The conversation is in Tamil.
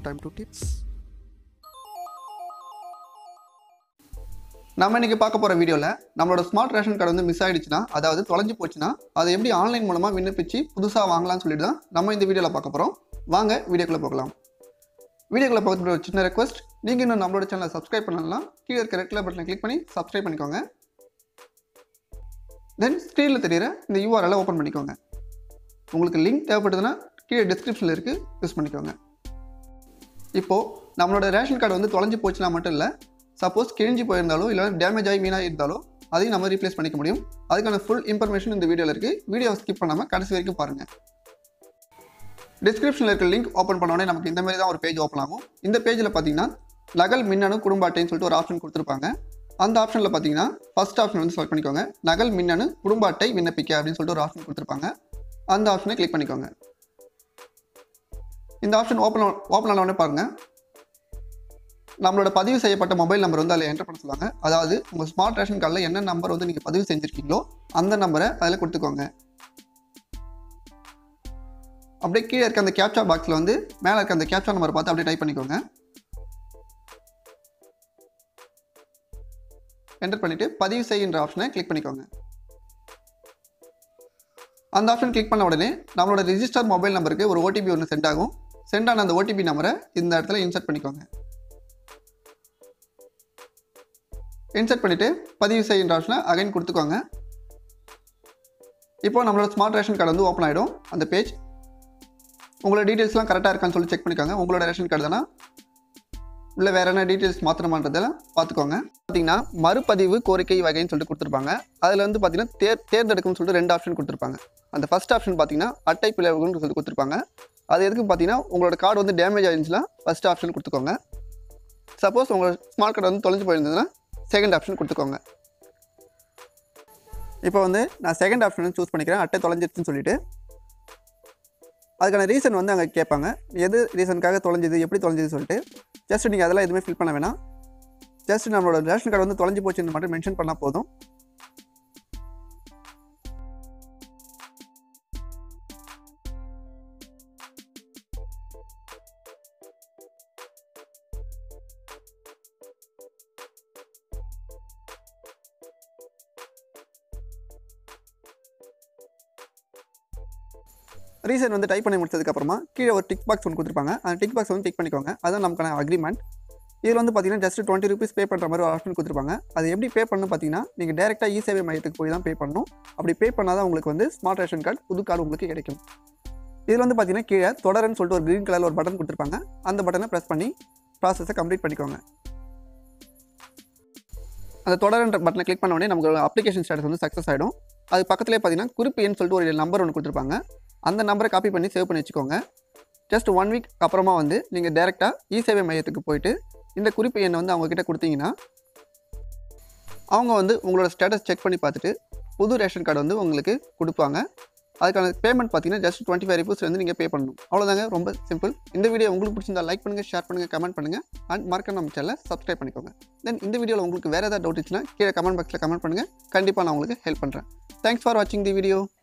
time to tips நம்ம இன்னைக்கு பார்க்க போகிற வீடியோவில் நம்மளோட ஸ்மார்ட் ரேஷன் கார்டு வந்து மிஸ் ஆயிடுச்சுன்னா அதாவது தொலைஞ்சு போச்சுன்னா அதை எப்படி ஆன்லைன் மூலமாக விண்ணப்பிச்சு புதுசாக வாங்கலாம்னு சொல்லிட்டு தான் நம்ம இந்த வீடியோவில் பார்க்க போகிறோம் வாங்க வீடியோக்குள்ளே போகலாம் வீடியோக்குள்ளே பார்க்கறது ஒரு சின்ன ரெக்வஸ்ட் நீங்கள் இன்னும் நம்மளோட சேனலை சப்ஸ்கிரைப் பண்ணலாம் கீழே இருக்க ரெட் கலர் பட்டனை கிளிக் பண்ணி சப்ஸ்கிரைப் பண்ணிக்கோங்க தென் ஸ்க்ரீனில் தெரியிற இந்த யூஆர்எல்லை ஓப்பன் பண்ணிக்கோங்க உங்களுக்கு லிங்க் தேவைப்படுதுன்னா கீழே டிஸ்கிரிப்ஷனில் இருக்குது யூஸ் பண்ணிக்கோங்க இப்போது நம்மளோட ரேஷன் கார்டு வந்து தொலைஞ்சு போச்சுன்னா மட்டும் இல்லை சப்போஸ் கிழிஞ்சு போயிருந்தாலோ இல்லை டேமேஜ் ஆகி வீணாக இருந்தாலோ அதையும் நம்ம ரீப்ளேஸ் பண்ணிக்க முடியும் அதுக்கான ஃபுல் இன்ஃபர்மேஷன் இந்த வீடியோவில் இருக்குது வீடியோவை ஸ்கிப் பண்ணாமல் கடைசி வரைக்கும் பாருங்கள் டிஸ்கிரிப்ஷனில் இருக்க லிங்க் ஓப்பன் பண்ணோடனே நமக்கு இந்த மாதிரி தான் ஒரு பேஜ் ஓப்பன் ஆகும் இந்த பேஜில் பார்த்தீங்கன்னா நகல் மின்னணு குடும்ப அட்டைன்னு சொல்லிட்டு ஒரு ஆப்ஷன் கொடுத்துருப்பாங்க அந்த ஆப்ஷனில் பார்த்தீங்கன்னா ஃபர்ஸ்ட் ஆப்ஷன் வந்து செலக்ட் பண்ணிக்கோங்க நகல் மின்னணு குடும்ப அட்டை விண்ணப்பிக்க அப்படின்னு சொல்லிட்டு ஒரு ஆப்ஷன் கொடுத்துருப்பாங்க அந்த ஆப்ஷனை கிளிக் பண்ணிக்கோங்க இந்த ஆப்ஷன் ஓப்பன் ஓப்பன் ஆன உடனே பாருங்கள் நம்மளோட பதிவு செய்யப்பட்ட மொபைல் நம்பர் வந்து அதில் என்டர் பண்ண சொல்லுவாங்க அதாவது உங்கள் ஸ்மார்ட் ரேஷன் கார்டில் என்ன நம்பர் வந்து நீங்கள் பதிவு செஞ்சுருக்கீங்களோ அந்த நம்பரை அதில் கொடுத்துக்கோங்க அப்படியே கீழே இருக்க அந்த கேப்சா பாக்ஸில் வந்து மேலே இருக்க அந்த கேப்சா நம்பர் பார்த்து அப்படியே டைப் பண்ணிக்கோங்க என்டர் பண்ணிவிட்டு பதிவு செய்கின்ற ஆப்ஷனை கிளிக் பண்ணிக்கோங்க அந்த ஆப்ஷன் கிளிக் பண்ண உடனே நம்மளோட ரிஜிஸ்டர் மொபைல் நம்பருக்கு ஒரு ஓடிபி ஒன்று சென்ட் ஆகும் சென்ட் ஆன அந்த ஓடிபி நம்பரை இந்த இடத்துல இன்சர்ட் பண்ணிக்கோங்க இன்சர்ட் பண்ணிவிட்டு பதிவு செய்கின்ற ஆப்ஷனை அகைன் கொடுத்துக்கோங்க இப்போ நம்மளோட ஸ்மார்ட் ரேஷன் கார்டு வந்து ஓப்பன் ஆகிடும் அந்த பேஜ் உங்களோட டீட்டெயில்ஸ்லாம் கரெக்டாக இருக்கான்னு சொல்லி செக் பண்ணிக்கோங்க உங்களோட ரேஷன் கார்டு தானே இல்லை வேறு என்ன டீட்டெயில்ஸ் மாற்றணுமான்றதெல்லாம் பார்த்துக்கோங்க பார்த்தீங்கன்னா மறுபதிவு கோரிக்கை வகைன்னு சொல்லிட்டு கொடுத்துருப்பாங்க அதில் வந்து பார்த்தீங்கன்னா தேர் தேர்ந்தெடுக்கும்னு சொல்லிட்டு ரெண்டு ஆப்ஷன் கொடுத்துருப்பாங்க அந்த ஃபஸ்ட் ஆப்ஷன் பார்த்தீங்கன்னா அட்டை பிளவுகள்னு சொல்லி கொடுத்துருப்பாங்க அது எதுக்கு பார்த்தீங்கன்னா உங்களோட கார்டு வந்து டேமேஜ் ஆயிருந்துச்சுன்னா ஃபஸ்ட் ஆப்ஷன் கொடுத்துக்கோங்க சப்போஸ் உங்களோட ஸ்மார்ட் கார்டு வந்து தொலைஞ்சு போயிருந்ததுன்னா செகண்ட் ஆப்ஷன் கொடுத்துக்கோங்க இப்போ வந்து நான் செகண்ட் ஆப்ஷன் சூஸ் பண்ணிக்கிறேன் அட்டை தொலைஞ்சிருச்சுன்னு சொல்லிட்டு அதுக்கான ரீசன் வந்து அங்கே கேட்பாங்க எது ரீசனுக்காக தொலைஞ்சது எப்படி தொலைஞ்சது சொல்லிட்டு ஜஸ்ட் நீங்கள் அதெல்லாம் எதுவுமே ஃபில் பண்ண வேணாம் ஜஸ்ட் நம்மளோட ரேஷன் கார்டு வந்து தொலைஞ்சு போச்சுன்னு மட்டும் மென்ஷன் பண்ணால் போதும் ரீசன் வந்து டைப் பண்ணி முடிச்சதுக்கப்புறமா கீழே ஒரு டிக் பாக்ஸ் ஒன்று கொடுத்துருப்பாங்க அந்த டிக் பாக்ஸ் வந்து டிக் பண்ணிக்கோங்க அதுதான் நமக்கான அக்ரிமெண்ட் இதில் வந்து பார்த்தீங்கன்னா ஜஸ்ட் டுவெண்ட்டி ருபீஸ் பே பண்ணுற மாதிரி ஒரு ஆப்ஷன் கொடுத்துருப்பாங்க அது எப்படி பே பண்ணணும் பார்த்தீங்கன்னா நீங்கள் டேரெக்டாக இ சேவை மையத்துக்கு போய் தான் பே பண்ணணும் அப்படி பே பண்ணால் தான் உங்களுக்கு வந்து ஸ்மார்ட் ரேஷன் கார்டு புது கார்டு உங்களுக்கு கிடைக்கும் இதில் வந்து பார்த்தீங்கன்னா கீழே தொடரன்னு சொல்லிட்டு ஒரு க்ரீன் கலரில் ஒரு பட்டன் கொடுத்துருப்பாங்க அந்த பட்டனை ப்ரெஸ் பண்ணி ப்ராசஸை கம்ப்ளீட் பண்ணிக்கோங்க அந்த தொடரன்ற பட்டனை கிளிக் பண்ண உடனே நமக்கு அப்ளிகேஷன் ஸ்டேட்டஸ் வந்து சக்ஸஸ் ஆகிடும் அது பக்கத்துலேயே பார்த்தீங்கன்னா குறிப்பு எண் சொல்லிட்டு ஒரு நம்பர் ஒன்று கொடுத்துருப்பாங்க அந்த நம்பரை காப்பி பண்ணி சேவ் பண்ணி வச்சுக்கோங்க ஜஸ்ட் ஒன் வீக் அப்புறமா வந்து நீங்கள் டேரெக்டாக இ சேவை மையத்துக்கு போயிட்டு இந்த குறிப்பு எண்ணை வந்து அவங்கக்கிட்ட கொடுத்தீங்கன்னா அவங்க வந்து உங்களோட ஸ்டேட்டஸ் செக் பண்ணி பார்த்துட்டு புது ரேஷன் கார்டு வந்து உங்களுக்கு கொடுப்பாங்க அதுக்கான பேமெண்ட் பார்த்தீங்கன்னா ஜஸ்ட் டுவெண்ட்டி ஃபைவ் ருபீஸ் வந்து நீங்கள் பே பண்ணணும் அவ்வளோதாங்க ரொம்ப சிம்பிள் இந்த வீடியோ உங்களுக்கு பிடிச்சிருந்தா லைக் பண்ணுங்கள் ஷேர் பண்ணுங்கள் கமெண்ட் பண்ணுங்கள் அண்ட் மறக்க நம்ம சேனலை சப்ஸ்கிரைப் பண்ணிக்கோங்க தென் இந்த வீடியோவில் உங்களுக்கு வேறு ஏதாவது டவுட் இருந்துச்சுன்னா கீழே கமெண்ட் பாக்ஸில் கமெண்ட் பண்ணுங்கள் கண்டிப்பாக நான் உங்களுக்கு ஹெல்ப் பண்ணுறேன் தேங்க்ஸ் ஃபார் வாட்சிங் தி வீடியோ